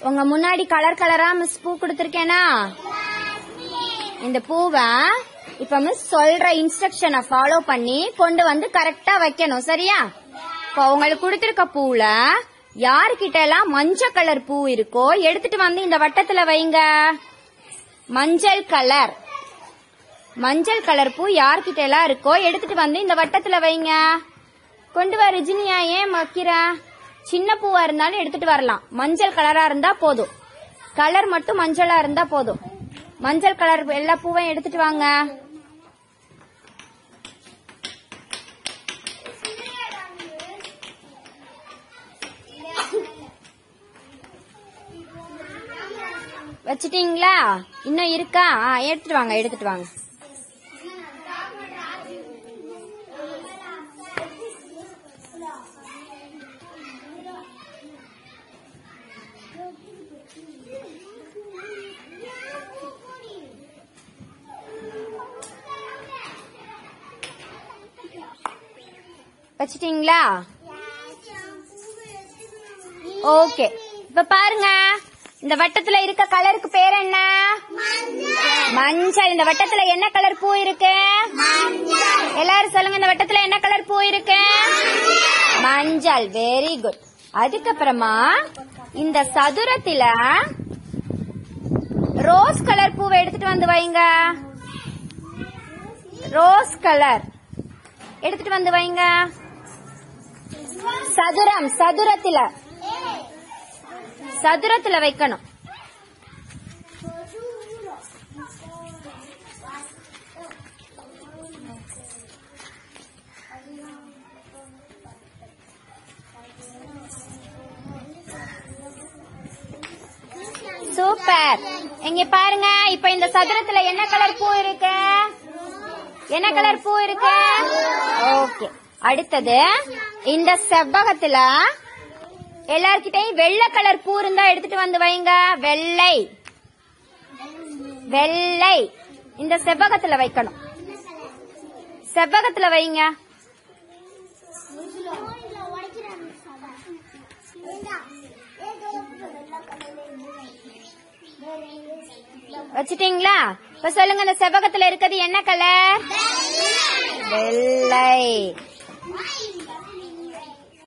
உங்க முன்னாடி கலர் கலரா மிஸ் பூ கொடுத்துருக்கேனா இந்த பூவை இப்ப மிஸ் சொல்ற இன்ஸ்ட்ரக்ஷனை ஃபாலோ பண்ணி கொண்டு வந்து கரெக்டா வைக்கணும் சரியா இப்போ உங்களுக்கு கொடுத்திருக்க பூல யாருக்கிட்ட எல்லாம் மஞ்சள் கலர் பூ இருக்கோ எடுத்துட்டு வந்து இந்த வட்டத்துல வைங்க மஞ்சள் கலர் மஞ்சள் கலர் பூ யார்கிட்ட எல்லாம் இருக்கோ எடுத்துட்டு வந்து இந்த வட்டத்துல வைங்க கொண்டு வா ரிஜினியா ஏன் வைக்கிற சின்ன பூவா இருந்தாலும் எடுத்துட்டு வரலாம் மஞ்சள் கலரா இருந்தா போதும் கலர் மட்டும் மஞ்சளா இருந்தா போதும் மஞ்சள் கலர் எல்லா பூவையும் எடுத்துட்டு வாங்க வச்சிட்டீங்களா இன்னும் இருக்கா ஆ, எடுத்துட்டு வாங்க எடுத்துட்டு வாங்க வச்சிட்டீங்களா ஓகே இப்ப பாருங்க இந்த வட்டத்துல இருக்க கலருக்கு பேர் என்ன மஞ்சள் இந்த வட்டத்துல என்ன கலர் பூ இருக்கு எல்லாரும் சொல்லுங்க இந்த வட்டத்துல என்ன கலர் பூ இருக்கு மஞ்சள் வெரி குட் அதுக்கப்புறமா இந்த சதுரத்துல ரோஸ் கலர் பூவை எடுத்துட்டு வந்து வைங்க ரோஸ் கலர் எடுத்துட்டு வந்து வைங்க சதுரம் சதுரத்துல சதுரத்துல வைக்கணும் சூப்பர் இங்க பாருங்க இப்ப இந்த சதுரத்துல என்ன கலர் பூ இருக்கு என்ன கலர் பூ இருக்கு ஓகே அடுத்தது இந்த செவ்வகத்துல எல்லார்கிட்டயும் வெள்ளை கலர் பூ இருந்தா எடுத்துட்டு வந்து வைங்க வெள்ளை வெள்ளை இந்த செவ்வகத்துல வைக்கணும் செவ்வகத்துல வைங்க வச்சிட்டீங்களா இப்ப சொல்லுங்க இந்த செவ்வகத்துல இருக்கிறது என்ன கலர் வெள்ளை